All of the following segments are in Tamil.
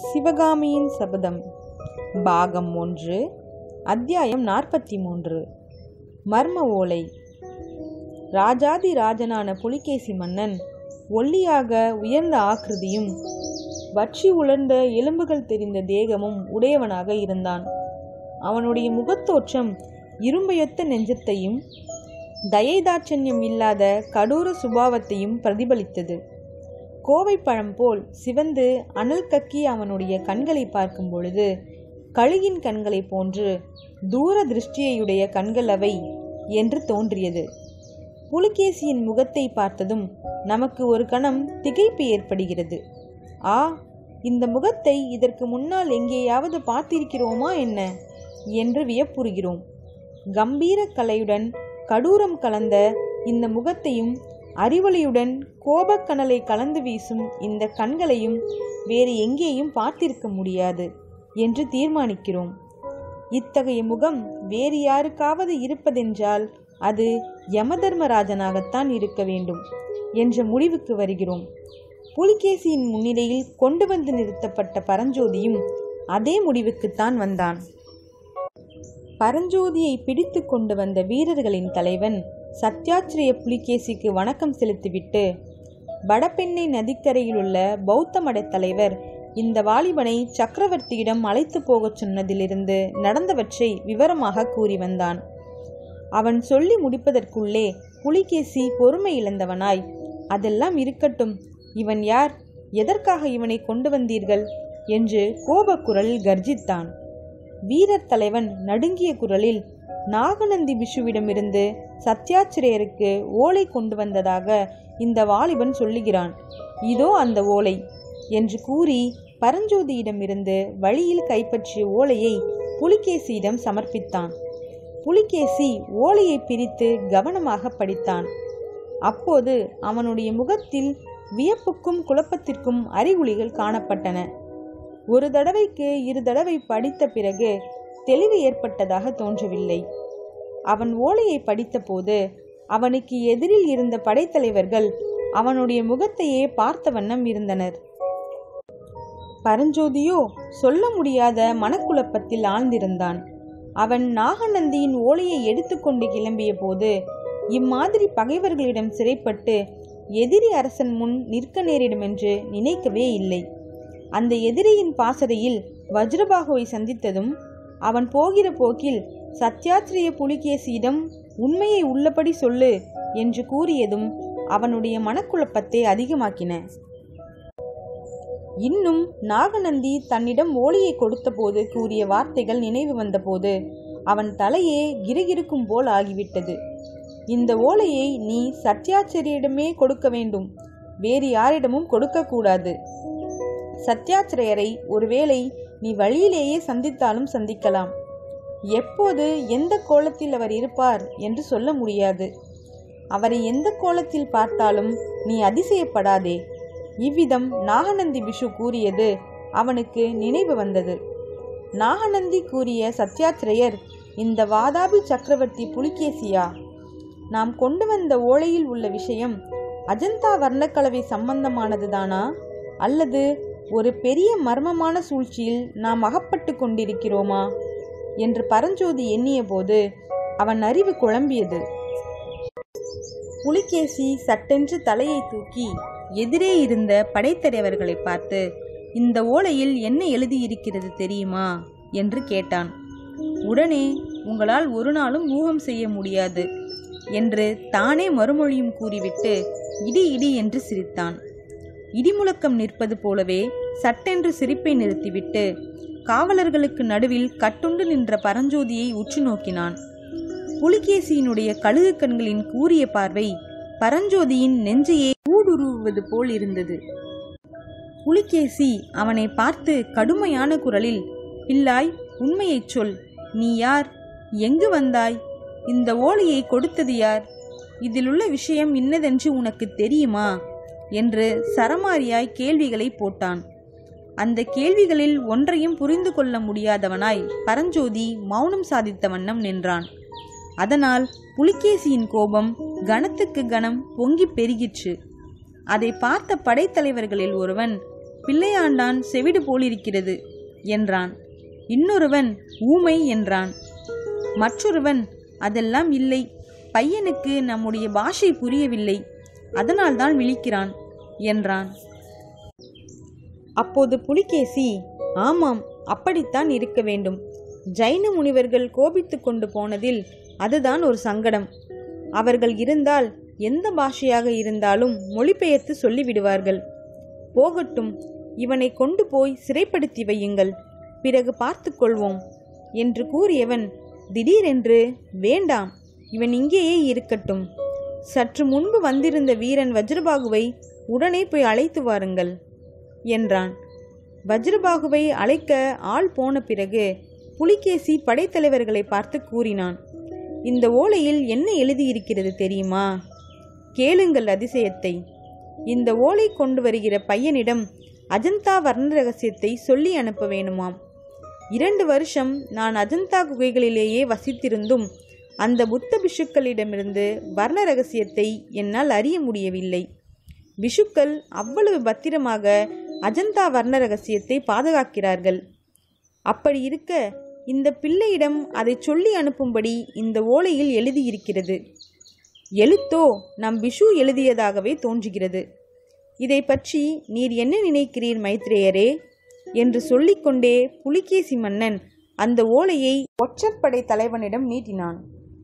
சிவகாமியின் சபதம் பாகம் ஒன்று அத்தியாயம் நாற்பத்தி மூன்று மர்ம ஓலை ராஜாதி ராஜனான புலிகேசி மன்னன் ஒல்லியாக உயர்ந்த ஆக்கிருதியும் வற்றி உலர்ந்த எலும்புகள் தெரிந்த தேகமும் உடையவனாக இருந்தான் அவனுடைய முகத்தோற்றம் இரும்பையொத்த நெஞ்சத்தையும் தயைதாட்சண்யம் இல்லாத கடூர சுபாவத்தையும் பிரதிபலித்தது கோவைப்பழம் போல் சிவந்து அனல் கக்கி அவனுடைய கண்களை பார்க்கும் பொழுது கழுகின் கண்களைப் போன்று தூர திருஷ்டியையுடைய கண்கள் அவை என்று தோன்றியது புலிகேசியின் முகத்தை பார்த்ததும் நமக்கு ஒரு கணம் திகைப்பு ஏற்படுகிறது ஆ இந்த முகத்தை இதற்கு முன்னால் எங்கேயாவது பார்த்திருக்கிறோமா என்ன என்று வியப்புறுகிறோம் கம்பீர கலையுடன் கடூரம் கலந்த இந்த முகத்தையும் அறிவொளியுடன் கோபக்கனலை கலந்து வீசும் இந்த கண்களையும் வேறு எங்கேயும் பார்த்திருக்க முடியாது என்று தீர்மானிக்கிறோம் இத்தகைய முகம் வேறு யாருக்காவது இருப்பதென்றால் அது யமதர்மராஜனாகத்தான் இருக்க வேண்டும் என்ற முடிவுக்கு வருகிறோம் புலிகேசியின் முன்னிலையில் கொண்டு வந்து நிறுத்தப்பட்ட பரஞ்சோதியும் அதே முடிவுக்குத்தான் வந்தான் பரஞ்சோதியை பிடித்து கொண்டு வந்த வீரர்களின் தலைவன் சத்யாச்சிரிய புலிகேசிக்கு வணக்கம் செலுத்திவிட்டு வடபெண்ணை நதிக்கரையிலுள்ள பௌத்த மடத் தலைவர் இந்த வாலிபனை சக்கரவர்த்தியிடம் அழைத்து போகச் சொன்னதிலிருந்து நடந்தவற்றை விவரமாக கூறி வந்தான் அவன் சொல்லி முடிப்பதற்குள்ளே புலிகேசி பொறுமை இழந்தவனாய் அதெல்லாம் இருக்கட்டும் இவன் யார் எதற்காக இவனை கொண்டு வந்தீர்கள் என்று கோபக்குரலில் கர்ஜித்தான் வீரர் தலைவன் நடுங்கிய குரலில் நாகநந்தி பிஷுவிடமிருந்து சத்யாச்சிரியருக்கு ஓலை கொண்டு வந்ததாக இந்த வாலிபன் சொல்லுகிறான் இதோ அந்த ஓலை என்று கூறி பரஞ்சோதியிடமிருந்து வழியில் கைப்பற்றிய ஓலையை புலிகேசியிடம் சமர்ப்பித்தான் புலிகேசி ஓலையை பிரித்து கவனமாக படித்தான் அப்போது அவனுடைய முகத்தில் வியப்புக்கும் குழப்பத்திற்கும் அறிகுறிகள் காணப்பட்டன ஒரு தடவைக்கு இரு தடவை படித்த பிறகு தெளிவு ஏற்பட்டதாக தோன்றவில்லை அவன் ஓலையை படித்தபோது அவனுக்கு எதிரில் இருந்த படைத்தலைவர்கள் அவனுடைய முகத்தையே பார்த்த வண்ணம் இருந்தனர் பரஞ்சோதியோ சொல்ல முடியாத மனக்குழப்பத்தில் ஆழ்ந்திருந்தான் அவன் நாகநந்தியின் ஓலையை எடுத்துக்கொண்டு கிளம்பிய போது இம்மாதிரி பகைவர்களிடம் சிறைப்பட்டு எதிரி அரசன் முன் நிற்க நேரிடும் என்று நினைக்கவே இல்லை அந்த எதிரியின் பாசறையில் வஜ்ரபாகுவை சந்தித்ததும் அவன் போகிற போக்கில் சத்யாச்சிரிய புலிகேசியிடம் உண்மையை உள்ளபடி சொல்லு என்று கூறியதும் அவனுடைய மனக்குழப்பத்தை அதிகமாக்கின இன்னும் நாகநந்தி தன்னிடம் ஓலையை கொடுத்தபோது கூறிய வார்த்தைகள் நினைவு வந்தபோது அவன் தலையே கிருகிருக்கும் போல் ஆகிவிட்டது இந்த ஓலையை நீ சத்யாச்சரியரிடமே கொடுக்க வேண்டும் வேறு யாரிடமும் கொடுக்கக்கூடாது சத்யாச்சிரியரை ஒருவேளை நீ வழியிலேயே சந்தித்தாலும் சந்திக்கலாம் எப்போது எந்த கோலத்தில் அவர் இருப்பார் என்று சொல்ல முடியாது அவரை எந்த கோலத்தில் பார்த்தாலும் நீ அதிசயப்படாதே இவ்விதம் நாகநந்தி விஷு கூறியது அவனுக்கு நினைவு வந்தது நாகநந்தி கூறிய சத்யாச்சிரியர் இந்த வாதாபி சக்கரவர்த்தி புலிகேசியா நாம் கொண்டு வந்த ஓலையில் உள்ள விஷயம் அஜந்தா வர்ணக்கலவை சம்பந்தமானதுதானா அல்லது ஒரு பெரிய மர்மமான சூழ்ச்சியில் நாம் அகப்பட்டு கொண்டிருக்கிறோமா என்று பரஞ்சோதி எண்ணிய போது அவன் அறிவு குழம்பியது புலிகேசி சட்டென்று தலையை தூக்கி எதிரே இருந்த படைத்தலைவர்களை பார்த்து இந்த ஓலையில் என்ன எழுதியிருக்கிறது தெரியுமா என்று கேட்டான் உடனே உங்களால் ஒரு நாளும் ஊகம் செய்ய முடியாது என்று தானே மறுமொழியும் கூறிவிட்டு இடி இடி என்று சிரித்தான் இடிமுழக்கம் நிற்பது போலவே சட்டென்று சிரிப்பை நிறுத்திவிட்டு காவலர்களுக்கு நடுவில் கட்டுண்டு நின்ற பரஞ்சோதியை உற்று நோக்கினான் புலிகேசியினுடைய கழுகு கண்களின் கூரிய பார்வை பரஞ்சோதியின் நெஞ்சையே ஊடுருவுவது போல் இருந்தது புலிகேசி அவனை பார்த்து கடுமையான குரலில் பிள்ளாய் உண்மையைச் சொல் நீ யார் எங்கு வந்தாய் இந்த ஓலையை கொடுத்தது யார் இதிலுள்ள விஷயம் இன்னதென்று உனக்கு தெரியுமா என்று சரமாரியாய் கேள்விகளை போட்டான் அந்த கேள்விகளில் ஒன்றையும் புரிந்து கொள்ள முடியாதவனாய் பரஞ்சோதி மௌனம் சாதித்த வண்ணம் நின்றான் அதனால் புலிகேசியின் கோபம் கணத்துக்கு கணம் பொங்கி பெருகிற்று அதை பார்த்த படைத்தலைவர்களில் ஒருவன் பிள்ளையாண்டான் செவிடு போலிருக்கிறது என்றான் இன்னொருவன் ஊமை என்றான் மற்றொருவன் அதெல்லாம் இல்லை பையனுக்கு நம்முடைய பாஷை புரியவில்லை அதனால்தான் விழிக்கிறான் என்றான் அப்போது புலிகேசி ஆமாம் அப்படித்தான் இருக்க வேண்டும் ஜைன முனிவர்கள் கோபித்து கொண்டு போனதில் அதுதான் ஒரு சங்கடம் அவர்கள் இருந்தால் எந்த பாஷையாக இருந்தாலும் மொழிபெயர்த்து சொல்லிவிடுவார்கள் போகட்டும் இவனை கொண்டு போய் சிறைப்படுத்தி வையுங்கள் பிறகு பார்த்து கொள்வோம் என்று கூறியவன் திடீரென்று வேண்டாம் இவன் இங்கேயே இருக்கட்டும் சற்று முன்பு வந்திருந்த வீரன் வஜ்ரபாகுவை உடனே போய் அழைத்து வாருங்கள் என்றான் வஜ்ரபாகுவை அழைக்க ஆள் போன பிறகு புலிகேசி படைத்தலைவர்களை பார்த்து கூறினான் இந்த ஓலையில் என்ன எழுதியிருக்கிறது தெரியுமா கேளுங்கள் அதிசயத்தை இந்த ஓலை கொண்டு வருகிற பையனிடம் அஜந்தா வர்ண ரகசியத்தை சொல்லி அனுப்ப வேணுமாம் இரண்டு வருஷம் நான் அஜந்தா குகைகளிலேயே வசித்திருந்தும் அந்த புத்த பிஷுக்களிடமிருந்து வர்ண ரகசியத்தை என்னால் அறிய முடியவில்லை பிஷுக்கள் அவ்வளவு பத்திரமாக அஜந்தா வர்ண ரகசியத்தை பாதுகாக்கிறார்கள் அப்படி இருக்க இந்த பிள்ளையிடம் அதை சொல்லி அனுப்பும்படி இந்த ஓலையில் எழுதியிருக்கிறது எழுத்தோ நம் விஷு எழுதியதாகவே தோன்றுகிறது இதை பற்றி நீர் என்ன நினைக்கிறீர் மைத்ரேயரே என்று சொல்லிக்கொண்டே புலிகேசி மன்னன் அந்த ஓலையை ஒற்றற்படை தலைவனிடம் நீட்டினான்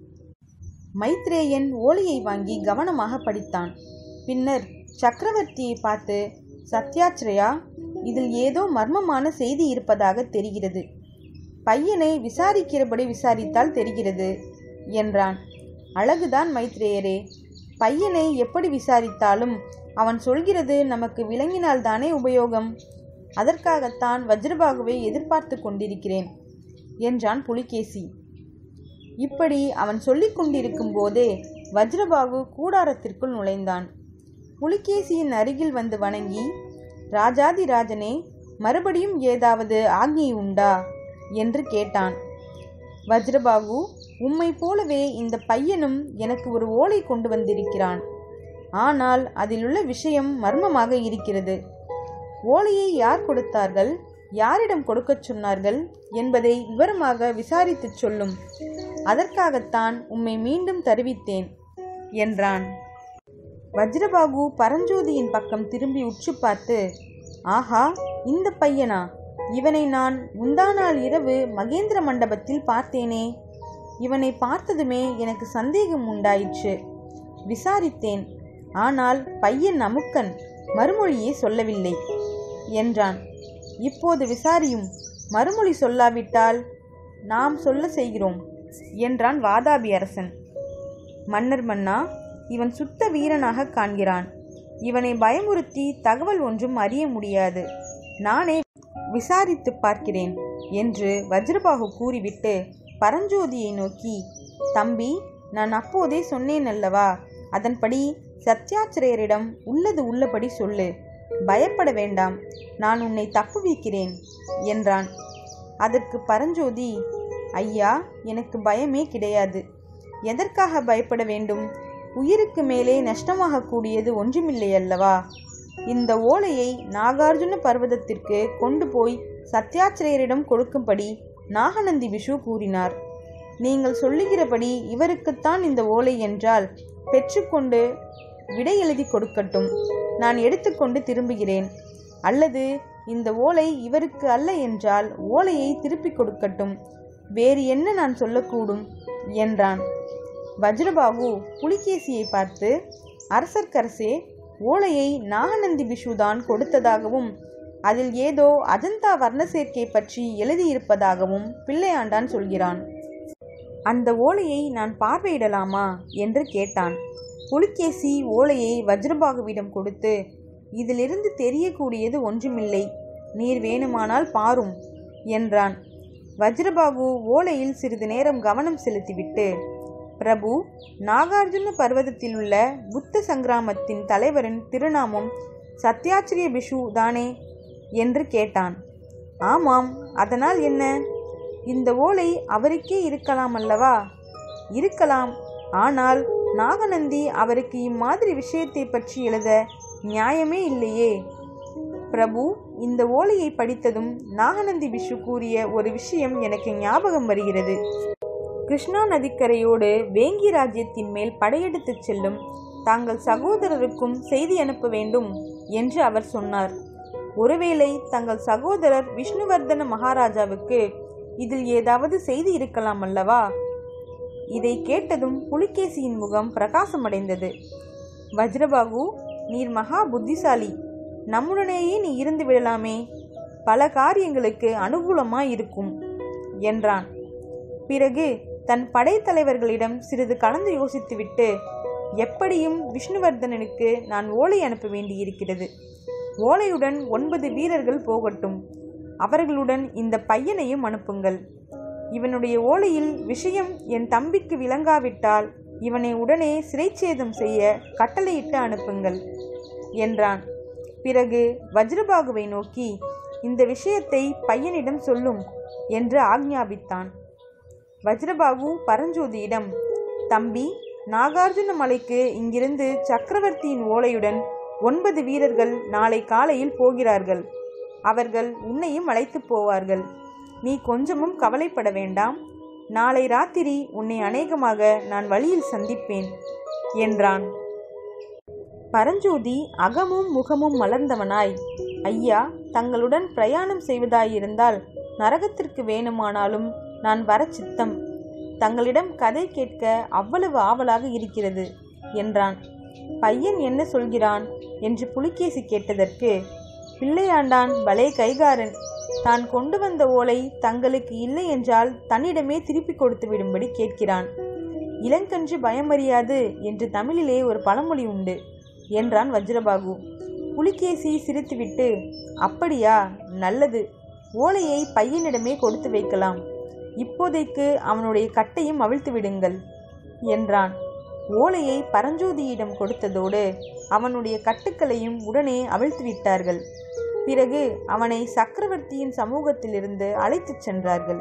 மைத்ரேயன் ஓலையை வாங்கி கவனமாக படித்தான் பின்னர் சக்கரவர்த்தியை பார்த்து சத்யாச்சிரயா இதில் ஏதோ மர்மமான செய்தி இருப்பதாக தெரிகிறது பையனை விசாரிக்கிறபடி விசாரித்தால் தெரிகிறது என்றான் அழகுதான் மைத்ரேயரே பையனை எப்படி விசாரித்தாலும் அவன் சொல்கிறது நமக்கு விளங்கினால்தானே உபயோகம் அதற்காகத்தான் வஜ்ரபாகுவை எதிர்பார்த்து கொண்டிருக்கிறேன் என்றான் புலிகேசி இப்படி அவன் சொல்லிக் கொண்டிருக்கும் போதே வஜ்ரபாகு கூடாரத்திற்குள் நுழைந்தான் புலிகேசியின் அருகில் வந்து வணங்கி ராஜாதி ராஜனே மறுபடியும் ஏதாவது ஆக்ஞை உண்டா என்று கேட்டான் வஜ்ரபாகு உம்மை போலவே இந்த பையனும் எனக்கு ஒரு ஓலை கொண்டு வந்திருக்கிறான் ஆனால் அதிலுள்ள விஷயம் மர்மமாக இருக்கிறது ஓலையை யார் கொடுத்தார்கள் யாரிடம் கொடுக்கச் சொன்னார்கள் என்பதை விவரமாக விசாரித்துச் சொல்லும் அதற்காகத்தான் உம்மை மீண்டும் தருவித்தேன் என்றான் வஜ்ரபாகு பரஞ்சோதியின் பக்கம் திரும்பி உற்று பார்த்து ஆஹா இந்த பையனா இவனை நான் முந்தா நாள் இரவு மகேந்திர மண்டபத்தில் பார்த்தேனே இவனை பார்த்ததுமே எனக்கு சந்தேகம் உண்டாயிற்று விசாரித்தேன் ஆனால் பையன் அமுக்கன் மறுமொழியே சொல்லவில்லை என்றான் இப்போது விசாரியும் மறுமொழி சொல்லாவிட்டால் நாம் சொல்ல செய்கிறோம் என்றான் வாதாபி அரசன் மன்னர் மன்னா இவன் சுத்த வீரனாக காண்கிறான் இவனை பயமுறுத்தி தகவல் ஒன்றும் அறிய முடியாது நானே விசாரித்து பார்க்கிறேன் என்று வஜ்ரபாகு கூறிவிட்டு பரஞ்சோதியை நோக்கி தம்பி நான் அப்போதே சொன்னேன் அல்லவா அதன்படி சத்யாச்சிரயரிடம் உள்ளது உள்ளபடி சொல்லு பயப்பட வேண்டாம் நான் உன்னை தப்புவிக்கிறேன் என்றான் அதற்கு பரஞ்சோதி ஐயா எனக்கு பயமே கிடையாது எதற்காக பயப்பட வேண்டும் உயிருக்கு மேலே நஷ்டமாகக்கூடியது ஒன்றுமில்லை அல்லவா இந்த ஓலையை நாகார்ஜுன பர்வதத்திற்கு கொண்டு போய் சத்யாச்சிரயரிடம் கொடுக்கும்படி நாகநந்தி விஷு கூறினார் நீங்கள் சொல்லுகிறபடி இவருக்குத்தான் இந்த ஓலை என்றால் பெற்றுக்கொண்டு விடை எழுதி கொடுக்கட்டும் நான் எடுத்துக்கொண்டு திரும்புகிறேன் அல்லது இந்த ஓலை இவருக்கு அல்ல என்றால் ஓலையை திருப்பிக் கொடுக்கட்டும் வேறு என்ன நான் சொல்லக்கூடும் என்றான் வஜ்ரபாகு புலிகேசியை பார்த்து அரசர்க்கரசே ஓலையை நாகநந்தி பிஷுதான் கொடுத்ததாகவும் அதில் ஏதோ அஜந்தா வர்ண சேர்க்கை பற்றி எழுதியிருப்பதாகவும் பிள்ளையாண்டான் சொல்கிறான் அந்த ஓலையை நான் பார்வையிடலாமா என்று கேட்டான் புலிகேசி ஓலையை வஜ்ரபாகுவிடம் கொடுத்து இதிலிருந்து தெரியக்கூடியது ஒன்றுமில்லை நீர் வேணுமானால் பாரும் என்றான் வஜ்ரபாகு ஓலையில் சிறிது நேரம் கவனம் செலுத்திவிட்டு பிரபு நாகார்ஜுன பர்வதத்தில் உள்ள புத்த சங்கிராமத்தின் தலைவரின் திருநாமம் சத்யாச்சிரிய பிஷு தானே என்று கேட்டான் ஆமாம் அதனால் என்ன இந்த ஓலை அவருக்கே இருக்கலாம் அல்லவா இருக்கலாம் ஆனால் நாகநந்தி அவருக்கு இம்மாதிரி விஷயத்தை பற்றி எழுத நியாயமே இல்லையே பிரபு இந்த ஓலையை படித்ததும் நாகநந்தி விஷு கூறிய ஒரு விஷயம் எனக்கு ஞாபகம் வருகிறது கிருஷ்ணா நதிக்கரையோடு வேங்கி ராஜ்யத்தின் மேல் படையெடுத்துச் செல்லும் தாங்கள் சகோதரருக்கும் செய்தி அனுப்ப வேண்டும் என்று அவர் சொன்னார் ஒருவேளை தங்கள் சகோதரர் விஷ்ணுவர்தன மகாராஜாவுக்கு இதில் ஏதாவது செய்தி இருக்கலாம் அல்லவா இதை கேட்டதும் புலிகேசியின் முகம் பிரகாசமடைந்தது வஜ்ரபாகு நீர் மகா புத்திசாலி நம்முடனேயே நீ இருந்து விடலாமே பல காரியங்களுக்கு அனுகூலமாய் இருக்கும் என்றான் பிறகு தன் படைத்தலைவர்களிடம் சிறிது கலந்து யோசித்துவிட்டு எப்படியும் விஷ்ணுவர்தனனுக்கு நான் ஓலை அனுப்ப வேண்டியிருக்கிறது ஓலையுடன் ஒன்பது வீரர்கள் போகட்டும் அவர்களுடன் இந்த பையனையும் அனுப்புங்கள் இவனுடைய ஓலையில் விஷயம் என் தம்பிக்கு விளங்காவிட்டால் இவனை உடனே சிறைச்சேதம் செய்ய கட்டளையிட்டு அனுப்புங்கள் என்றான் பிறகு வஜ்ரபாகுவை நோக்கி இந்த விஷயத்தை பையனிடம் சொல்லும் என்று ஆக்ஞாபித்தான் வஜ்ரபாகு பரஞ்சோதியிடம் தம்பி நாகார்ஜுன மலைக்கு இங்கிருந்து சக்கரவர்த்தியின் ஓலையுடன் ஒன்பது வீரர்கள் நாளை காலையில் போகிறார்கள் அவர்கள் உன்னையும் அழைத்து போவார்கள் நீ கொஞ்சமும் கவலைப்பட வேண்டாம் நாளை ராத்திரி உன்னை அநேகமாக நான் வழியில் சந்திப்பேன் என்றான் பரஞ்சோதி அகமும் முகமும் மலர்ந்தவனாய் ஐயா தங்களுடன் பிரயாணம் செய்வதாயிருந்தால் நரகத்திற்கு வேணுமானாலும் நான் வர சித்தம் தங்களிடம் கதை கேட்க அவ்வளவு ஆவலாக இருக்கிறது என்றான் பையன் என்ன சொல்கிறான் என்று புலிகேசி கேட்டதற்கு பிள்ளையாண்டான் பலே கைகாரன் தான் கொண்டு வந்த ஓலை தங்களுக்கு இல்லை என்றால் தன்னிடமே திருப்பி கொடுத்து விடும்படி கேட்கிறான் இளங்கன்று பயமறியாது என்று தமிழிலே ஒரு பழமொழி உண்டு என்றான் வஜ்ரபாகு புலிகேசி சிரித்துவிட்டு அப்படியா நல்லது ஓலையை பையனிடமே கொடுத்து வைக்கலாம் இப்போதைக்கு அவனுடைய கட்டையும் அவிழ்த்து விடுங்கள் என்றான் ஓலையை பரஞ்சோதியிடம் கொடுத்ததோடு அவனுடைய கட்டுக்களையும் உடனே அவிழ்த்து விட்டார்கள் பிறகு அவனை சக்கரவர்த்தியின் சமூகத்திலிருந்து அழைத்துச் சென்றார்கள்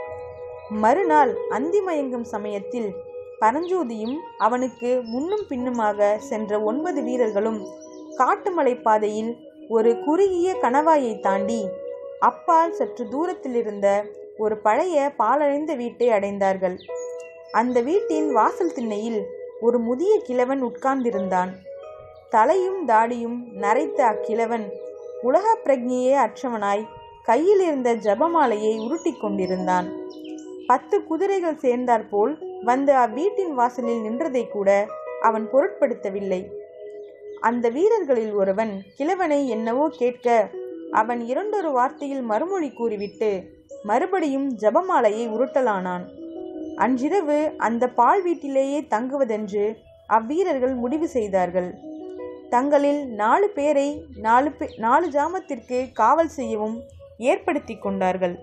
மறுநாள் அந்தி மயங்கும் சமயத்தில் பரஞ்சோதியும் அவனுக்கு முன்னும் பின்னுமாக சென்ற ஒன்பது வீரர்களும் காட்டுமலை பாதையில் ஒரு குறுகிய கணவாயை தாண்டி அப்பால் சற்று தூரத்தில் இருந்த ஒரு பழைய பாலடைந்த வீட்டை அடைந்தார்கள் அந்த வீட்டின் வாசல் திண்ணையில் ஒரு முதிய கிழவன் உட்கார்ந்திருந்தான் தலையும் தாடியும் நரைத்த அக்கிழவன் உலக பிரஜையே அற்றவனாய் கையில் இருந்த ஜபமாலையை உருட்டி கொண்டிருந்தான் பத்து குதிரைகள் சேர்ந்தாற்போல் வந்து அவ்வீட்டின் வாசலில் நின்றதை கூட அவன் பொருட்படுத்தவில்லை அந்த வீரர்களில் ஒருவன் கிழவனை என்னவோ கேட்க அவன் இரண்டொரு வார்த்தையில் மறுமொழி கூறிவிட்டு மறுபடியும் ஜபமாலையை உருட்டலானான் அன்றிரவு அந்த பால் வீட்டிலேயே தங்குவதென்று அவ்வீரர்கள் முடிவு செய்தார்கள் தங்களில் நாலு பேரை நாலு பே நாலு ஜாமத்திற்கு காவல் செய்யவும் ஏற்படுத்தி கொண்டார்கள்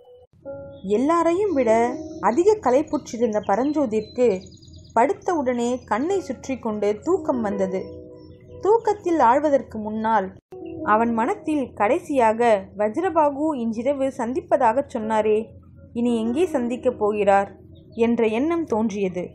எல்லாரையும் விட அதிக களைப்புற்றிருந்த பரஞ்சோதிற்கு படுத்தவுடனே கண்ணை சுற்றி கொண்டு தூக்கம் வந்தது தூக்கத்தில் ஆழ்வதற்கு முன்னால் அவன் மனத்தில் கடைசியாக வஜ்ரபாகு இன்றிரவு சந்திப்பதாகச் சொன்னாரே இனி எங்கே சந்திக்கப் போகிறார் என்ற எண்ணம் தோன்றியது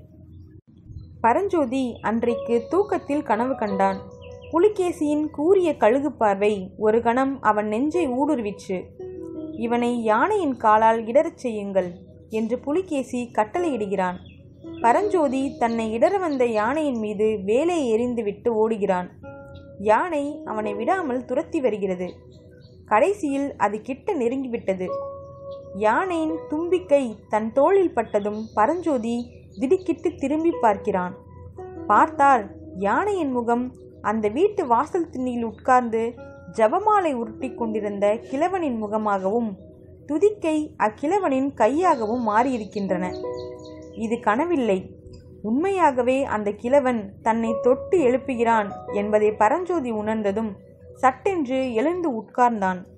பரஞ்சோதி அன்றைக்கு தூக்கத்தில் கனவு கண்டான் புலிகேசியின் கூரிய கழுகு பார்வை ஒரு கணம் அவன் நெஞ்சை ஊடுருவிற்று இவனை யானையின் காலால் இடறச் செய்யுங்கள் என்று புலிகேசி கட்டளையிடுகிறான் பரஞ்சோதி தன்னை இடற வந்த யானையின் மீது வேலை எறிந்துவிட்டு ஓடுகிறான் யானை அவனை விடாமல் துரத்தி வருகிறது கடைசியில் அது கிட்ட நெருங்கிவிட்டது யானையின் தும்பிக்கை தன் தோளில் பட்டதும் பரஞ்சோதி திடுக்கிட்டு திரும்பி பார்க்கிறான் பார்த்தால் யானையின் முகம் அந்த வீட்டு வாசல் திண்ணியில் உட்கார்ந்து ஜபமாலை உருட்டி கொண்டிருந்த கிழவனின் முகமாகவும் துதிக்கை அக்கிழவனின் கையாகவும் மாறியிருக்கின்றன இது கனவில்லை உண்மையாகவே அந்த கிழவன் தன்னை தொட்டு எழுப்புகிறான் என்பதை பரஞ்சோதி உணர்ந்ததும் சட்டென்று எழுந்து உட்கார்ந்தான்